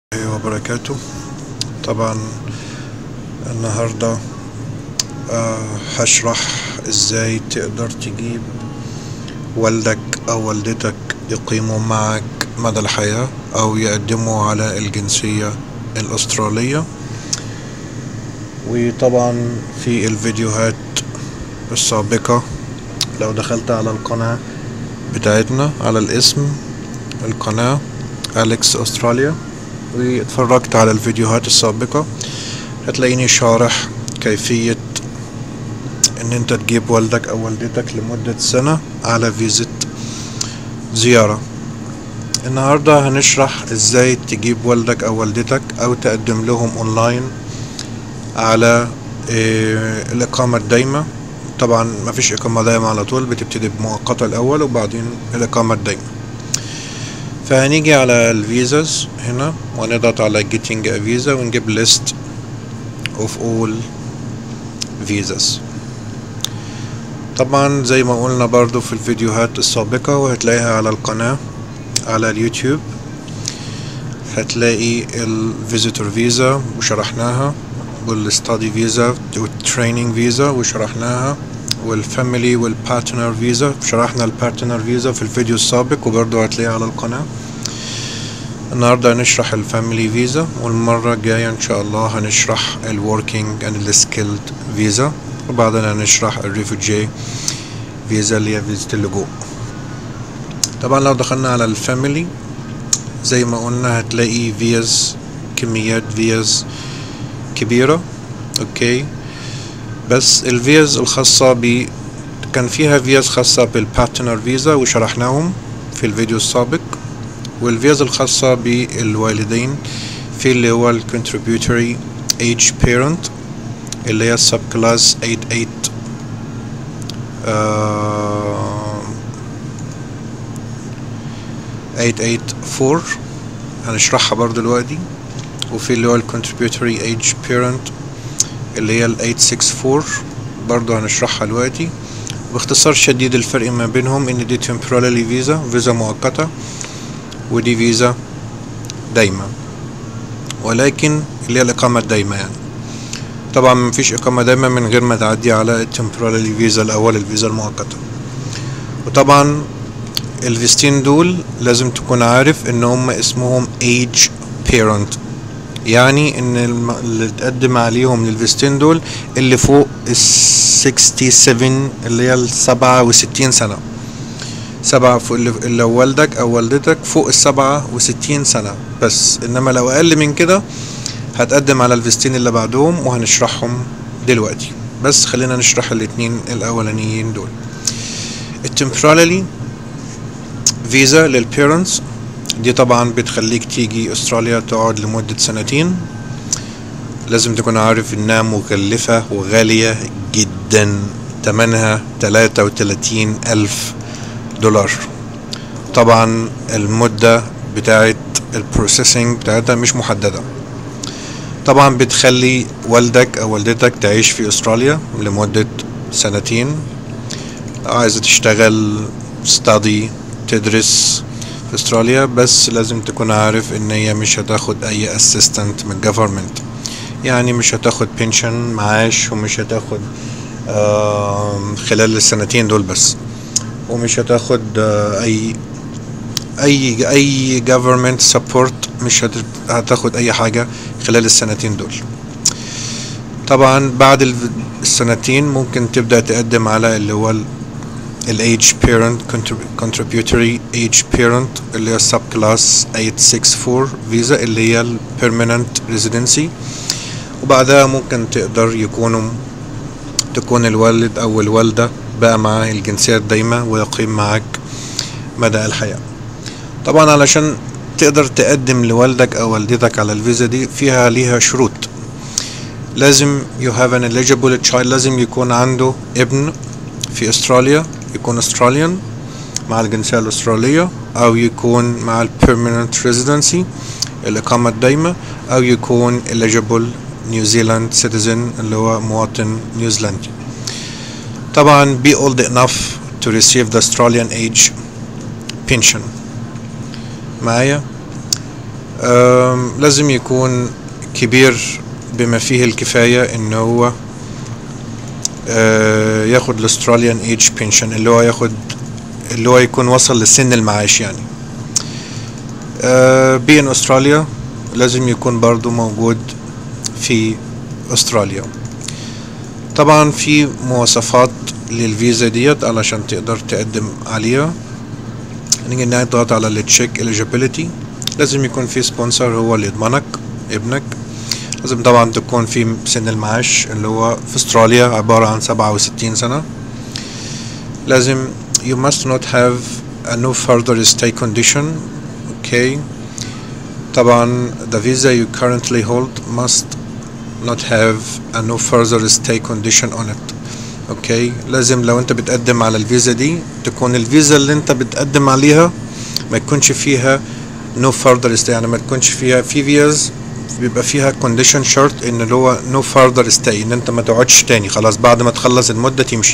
وبركاته طبعا النهاردة آه، هشرح ازاي تقدر تجيب والدك او والدتك يقيموا معك مدى الحياة او يقدموا على الجنسية الاسترالية وطبعا في الفيديوهات السابقة لو دخلت على القناة بتاعتنا على الاسم القناة أليكس أستراليا واتفرجت على الفيديوهات السابقة هتلاقيني شارح كيفية ان انت تجيب والدك او والدتك لمدة سنة على فيزة زيارة النهاردة هنشرح ازاي تجيب والدك او والدتك او تقدم لهم اونلاين على إيه الاقامة الدايمة طبعا مفيش اقامة دايمة على طول بتبتدي بمؤقتة الاول وبعدين الاقامة الدايمة فهنيجي على الفيزاز هنا ونضغط على getting a visa ونجيب list of all visas طبعا زي ما قلنا برضو في الفيديوهات السابقة وهتلاقيها على القناة على اليوتيوب هتلاقي ال visitor visa وشرحناها والستادي فيزا والتريننج فيزا وشرحناها والفاميلي والبارتنر فيزا شرحنا البارتنر فيزا في الفيديو السابق وبرضه هتلاقيه على القناة النهاردة هنشرح الفاميلي فيزا والمرة الجاية ان شاء الله هنشرح الوركينج اند السكيلد فيزا وبعدين هنشرح الريفوجي فيزا اللي هي فيزا اللجوء طبعا لو دخلنا على الفاميلي زي ما قلنا هتلاقي فيز كميات فيز كبيرة اوكي بس الفيز الخاصة ب كان فيها فيز خاصة بالبارتنر فيزا وشرحناهم في الفيديو السابق والفيز الخاصة بالوالدين في اللي هو ال contributory age parent اللي هي sub class 88 آه 884 هنشرحها برضو دلوقتي وفي اللي هو ال contributory age parent اللي هي ال 864 برضو هنشرحها دلوقتي باختصار شديد الفرق ما بينهم ان دي temporarily فيزا فيزا مؤقتة ودي فيزا دايمة ولكن اللي هي الإقامة الدايمة يعني طبعا مفيش إقامة دايمة من غير ما تعدي على التمبرالي فيزا الأول الفيزا المؤقتة وطبعا الفيستين دول لازم تكون عارف ان هم اسمهم age parent يعني ان الم... اللي تقدم عليهم للفيستين دول اللي فوق ال 67 اللي هي ال 67 سنة سبعة فوق اللي لو والدك او والدتك فوق ال 67 سنة بس انما لو اقل من كده هتقدم على الفيستين اللي بعدهم وهنشرحهم دلوقتي بس خلينا نشرح الاتنين الاولانيين دول التمبرالي فيزا للبيرنتس دي طبعا بتخليك تيجي استراليا تقعد لمدة سنتين لازم تكون عارف انها مكلفة وغالية جدا تمنها تلاتة وتلاتين الف دولار طبعا المدة بتاعت البروسيسنج بتاعتها مش محددة طبعا بتخلي والدك او والدتك تعيش في استراليا لمدة سنتين لو عايزة تشتغل ستادي تدرس في استراليا بس لازم تكون عارف ان هي مش هتاخد اي اسيستنت من الجفرمنت يعني مش هتاخد بنشن معاش ومش هتاخد آه خلال السنتين دول بس ومش هتاخد آه اي اي اي government support مش هتاخد اي حاجة خلال السنتين دول طبعا بعد السنتين ممكن تبدأ تقدم على اللي هو ال age parent contributory age parent اللي هي sub class 864 فيزا اللي هي ال permanent residency وبعدها ممكن تقدر يكونوا تكون الوالد او الوالدة بقى معاه الجنسية الدايمة ويقيم معاك مدى الحياة طبعا علشان تقدر تقدم لوالدك او والدتك على الفيزا دي فيها ليها شروط لازم you have an eligible child لازم يكون عنده ابن في استراليا يكون استراليان مع الجنسية الأسترالية أو يكون مع ال permanent residency الإقامة الدايمة أو يكون eligible New Zealand citizen اللي هو مواطن نيوزيلندي طبعا be old enough to receive the Australian age pension معايا أم، لازم يكون كبير بما فيه الكفاية ان هو آه، ياخد الاستراليان ايج بنشن اللي هو ياخد اللي هو يكون وصل لسن المعاش يعني بين استراليا لازم يكون برضو موجود في استراليا طبعا في مواصفات للفيزا ديت علشان تقدر تقدم عليها نيجي نضغط على التشيك eligibility لازم يكون في سبونسر هو اللي يضمنك ابنك لازم طبعا تكون في سن المعاش اللي هو في استراليا عبارة عن سبعة وستين سنة لازم you must not have a no further stay condition okay طبعا the visa you currently hold must not have a no further stay condition on it اوكي لازم لو انت بتقدم على الفيزا دي تكون الفيزا اللي انت بتقدم عليها ما يكونش فيها no further stay يعني ما تكونش فيها في فيز بيبقى فيها condition شرط ان اللي هو no further stay ان انت ما تقعدش تاني خلاص بعد ما تخلص المدة تمشي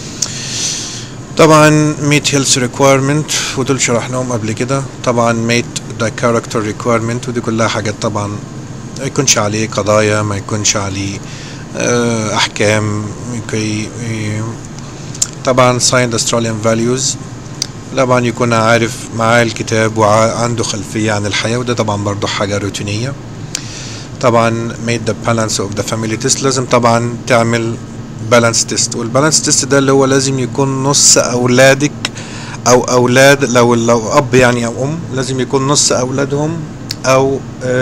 طبعا meet health requirement ودول شرحناهم قبل كده طبعا meet the character requirement ودي كلها حاجات طبعا ما يكونش عليه قضايا ما يكونش عليه آه، احكام يكي- ي- طبعا signed Australian values طبعا يكون عارف معاه الكتاب وعنده خلفية عن الحياة وده طبعا برضو حاجة روتينية طبعا made the balance of the family test لازم طبعا تعمل بالانس تيست والبالانس تيست ده اللي هو لازم يكون نص اولادك او اولاد لو لو اب يعني او ام لازم يكون نص اولادهم او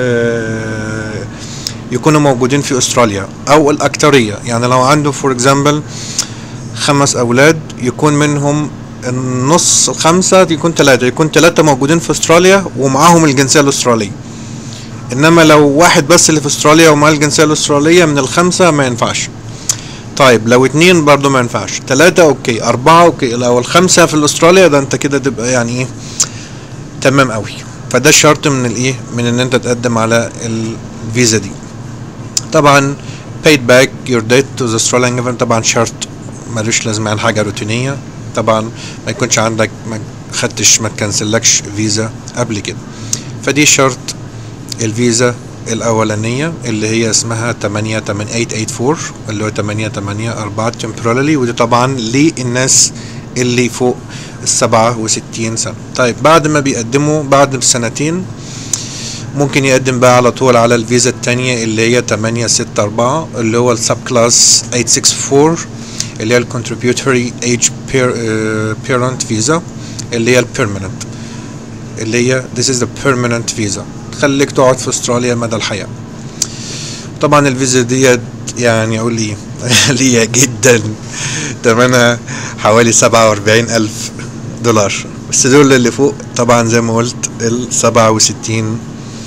آه يكونوا موجودين في استراليا او الاكتريه يعني لو عنده فور اكزامبل خمس اولاد يكون منهم النص خمسة يكون ثلاثة يكون ثلاثة موجودين في استراليا ومعاهم الجنسية الاسترالية انما لو واحد بس اللي في استراليا ومعاه الجنسية الاسترالية من الخمسة ما ينفعش طيب لو اتنين برضو ما ينفعش تلاتة اوكي اربعة اوكي لو الخمسة في الاستراليا ده انت كده تبقى يعني ايه تمام قوي فده شرط من الايه من ان انت تقدم على الفيزا دي طبعا paid back your debt to the Australian government طبعا شرط ملوش لازمة عن حاجة روتينية طبعا ما يكونش عندك ما خدتش ما تكنسلكش فيزا قبل كده فدي شرط الفيزا الأولانية اللي هي اسمها 88884 اللي هو 884 temporarily ودي طبعا للناس اللي فوق السبعة وستين سنة طيب بعد ما بيقدموا بعد سنتين ممكن يقدم بقى على طول على الفيزا التانية اللي هي 864 اللي هو السب كلاس 864 اللي هي الكونتريبيوتوري ايج بيرنت فيزا اللي هي البيرمننت اللي هي this is the permanent visa تخليك تقعد في استراليا مدى الحياة طبعا الفيزا ديت يعني اقول ايه غالية جدا تمنها حوالي سبعة واربعين الف دولار بس دول اللي فوق طبعا زي ما قلت السبعة وستين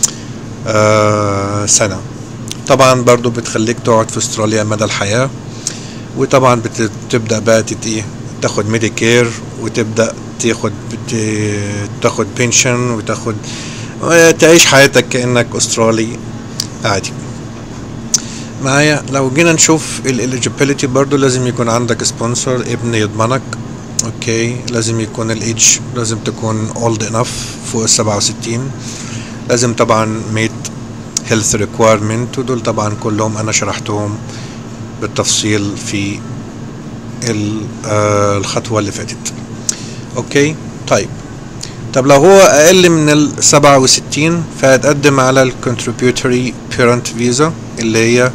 آه سنة طبعا برضو بتخليك تقعد في استراليا مدى الحياة وطبعا بت- بتبدأ بقى تت- ايه تاخد ميديكير وتبدأ تاخد بت- تاخد بنشن وتاخد تعيش حياتك كأنك استرالي عادي معايا لو جينا نشوف الاليجيبيليتي برضو لازم يكون عندك سبونسر ابن يضمنك اوكي لازم يكون الايدج لازم تكون اولد انف فوق السبعة وستين لازم طبعا ميت هيلث ريكويرمنت ودول طبعا كلهم انا شرحتهم بالتفصيل في ال- آه، الخطوة اللي فاتت اوكي طيب طب لو هو اقل من ال 67 فهتقدم على ال contributory parent visa اللي هي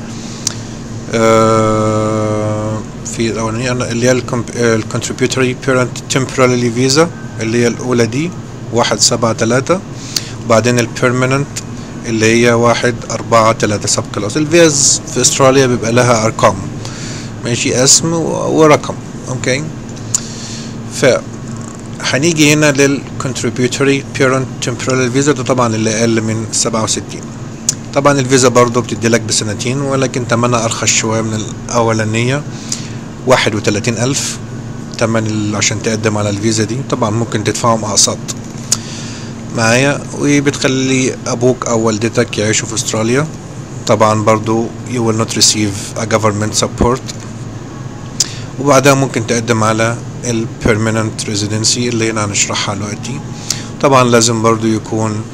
آه، في الاولانيه أنا- اللي هي ال com- ال contributory parent temporarily visa اللي هي الاولى دي واحد سبعة تلاتة وبعدين ال permanent اللي هي واحد أربعة تلاتة سب كلاس الفيز في استراليا بيبقى لها ارقام ماشي اسم و- ورقم اوكي ف هنيجي هنا لل contributory parent temporal visa ده طبعا اللي اقل من 67 طبعا الفيزا برضو بتدي لك بسنتين ولكن تمنها ارخص شوية من الاولانية واحد وتلاتين الف تمن ال- عشان تقدم على الفيزا دي طبعا ممكن تدفعهم اقساط معايا وبتخلي ابوك او والدتك يعيشوا في استراليا طبعا برضو you will not receive a government support وبعدها ممكن تقدم على ال permanent residency اللي هنا هنشرحها دلوقتي طبعا لازم برضو يكون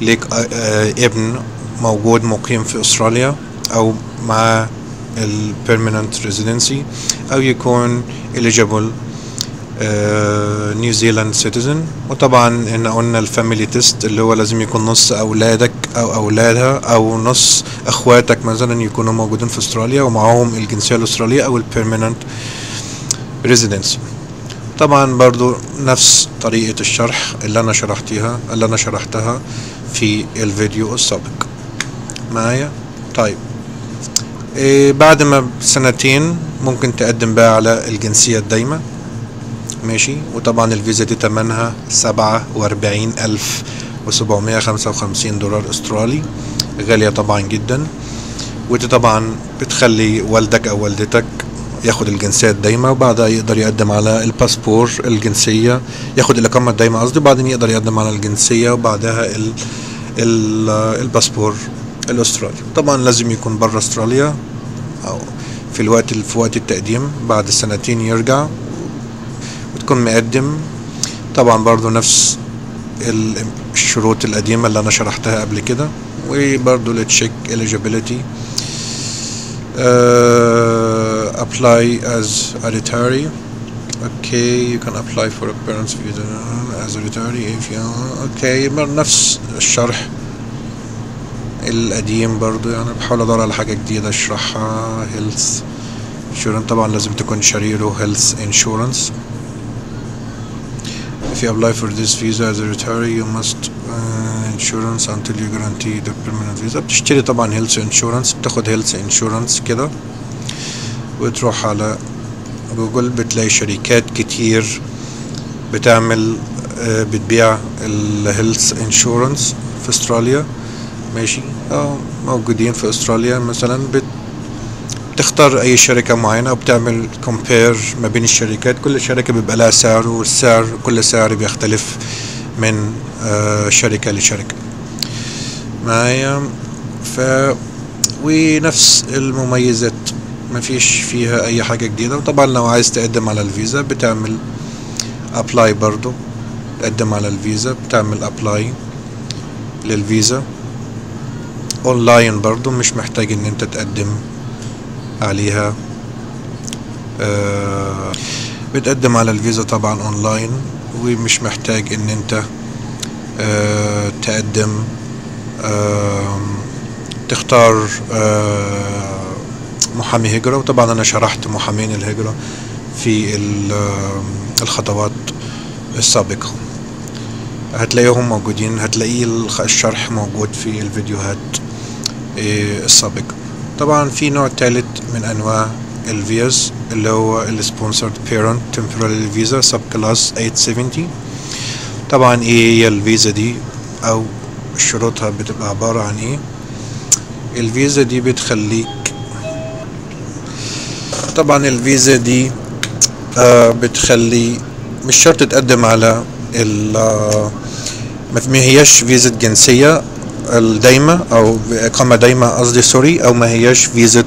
ليك آه، آه، ابن موجود مقيم في استراليا او مع البيرمننت ريزيدنسي او يكون eligible نيوزيلاند سيتيزن وطبعا ان قلنا الفاميلي تيست اللي هو لازم يكون نص اولادك او اولادها او نص اخواتك مثلا يكونوا موجودين في استراليا ومعاهم الجنسيه الاستراليه او البيرمننت ريزيدنسي طبعا برضو نفس طريقة الشرح اللي انا شرحتها اللي انا شرحتها في الفيديو السابق معايا طيب إيه بعد ما بسنتين ممكن تقدم بقى على الجنسية الدايمة ماشي وطبعا الفيزا دي تمنها سبعة واربعين ألف وسبعمية خمسة وخمسين دولار استرالي غالية طبعا جدا ودي طبعا بتخلي والدك أو والدتك ياخد الجنسية الدايمة وبعدها يقدر يقدم على الباسبور الجنسية ياخد الإقامة الدايمة قصدي وبعدين يقدر يقدم على الجنسية وبعدها ال ال الباسبور الأسترالي طبعا لازم يكون برا استراليا أو في الوقت في وقت التقديم بعد سنتين يرجع وتكون مقدم طبعا برضو نفس ال- الشروط القديمة اللي أنا شرحتها قبل كده وبرضو لتشيك eligibility uh, apply as a retiree okay you can apply for a parent's visa as a retiree if you okay بر- نفس الشرح القديم برضو يعني بحاول ادور على حاجة جديدة اشرحها health insurance طبعا لازم تكون شاريله health insurance If you apply for this visa as a retiree you must uh, insurance until you guarantee the permanent visa بتشتري طبعا health insurance بتاخد health insurance كده وتروح على جوجل بتلاقي شركات كتير بتعمل آه، بتبيع الهيلث انشورنس في استراليا ماشي اه موجودين في استراليا مثلا بت بتختار اي شركة معينة او بتعمل كومبير ما بين الشركات كل شركة بيبقى لها سعر والسعر كل سعر بيختلف من آه، شركة لشركة معايا ف ونفس المميزات مفيش فيها اي حاجة جديدة وطبعا لو عايز تقدم على الفيزا بتعمل ابلاي برضو تقدم على الفيزا بتعمل ابلاي للفيزا اونلاين برضو مش محتاج ان انت تقدم عليها آه، بتقدم على الفيزا طبعا اونلاين ومش محتاج ان انت آه، تقدم آم، تختار آه، محامي هجرة وطبعا انا شرحت محامين الهجرة في ال- آم، الخطوات السابقة هتلاقيهم موجودين هتلاقي الخ- الشرح موجود في الفيديوهات آه، السابقة طبعا في نوع تالت من انواع الفيز اللي هو السبونسرد بيرنت تمبراري فيزا سب كلاس 870 طبعا ايه هي الفيزا دي او شروطها بتبقى عبارة عن ايه الفيزا دي بتخليك طبعا الفيزا دي آه بتخلي مش شرط تقدم على ال آه، ما ما هياش فيزا جنسية الدايمة أو إقامة دايمة قصدي سوري أو ما هياش فيزا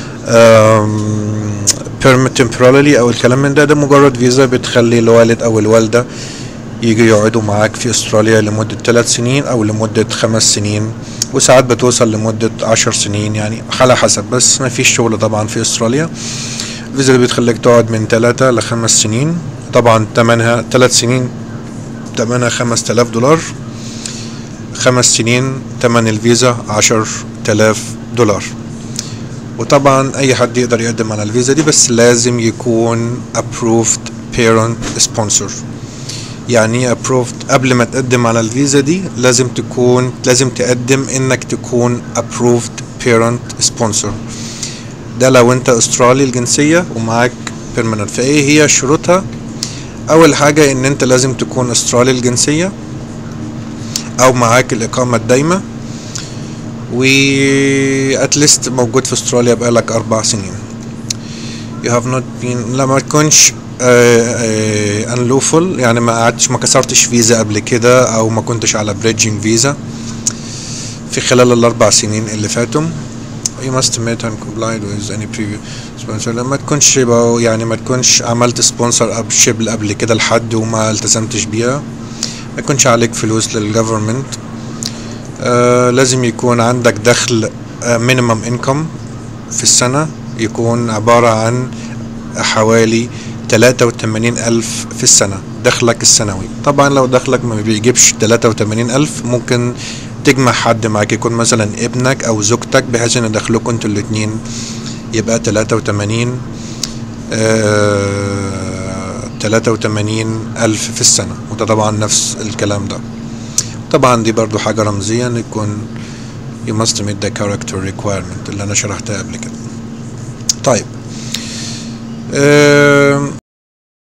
بيرمت temporarily أو الكلام من ده ده مجرد فيزا بتخلي الوالد أو الوالدة يجي يقعدوا معاك في استراليا لمدة ثلاث سنين أو لمدة خمس سنين وساعات بتوصل لمدة عشر سنين يعني على حسب بس ما فيش شغل طبعا في استراليا الفيزا اللي بتخليك تقعد من ثلاثة لخمس سنين طبعا تمنها ثلاث سنين تمنها خمس تلاف دولار خمس سنين تمن الفيزا عشر تلاف دولار وطبعا اي حد يقدر يقدم على الفيزا دي بس لازم يكون approved parent sponsor يعني approved قبل ما تقدم على الفيزا دي لازم تكون لازم تقدم انك تكون approved parent sponsor ده لو انت استرالي الجنسية ومعاك permanent فايه هي شروطها اول حاجة ان انت لازم تكون استرالي الجنسية او معاك الاقامة الدايمة و اتليست موجود في استراليا بقالك اربع سنين you have not been لما تكونش unlawful يعني ما قعدتش ما كسرتش فيزا قبل كده او ما كنتش على بريدجنج فيزا في خلال الاربع سنين اللي فاتوا you must meet and complied with any previous sponsor لما تكونش يعني ما تكونش عملت سبونسر اب شيب قبل كده لحد وما التزمتش بيها ما يكونش عليك فلوس للجفرمنت آه لازم يكون عندك دخل مينيمم انكم في السنة يكون عبارة عن حوالي تلاتة وتمانين ألف في السنة دخلك السنوي طبعا لو دخلك ما بيجيبش تلاتة وتمانين ألف ممكن تجمع حد معاك يكون مثلا ابنك أو زوجتك بحيث إن دخلكم انتوا الاتنين يبقى تلاتة وتمانين تلاتة وتمانين ألف في السنة وده طبعا نفس الكلام ده طبعا دي برضو حاجة رمزية إن يكون you must meet the character requirement اللي أنا شرحتها قبل كده طيب آه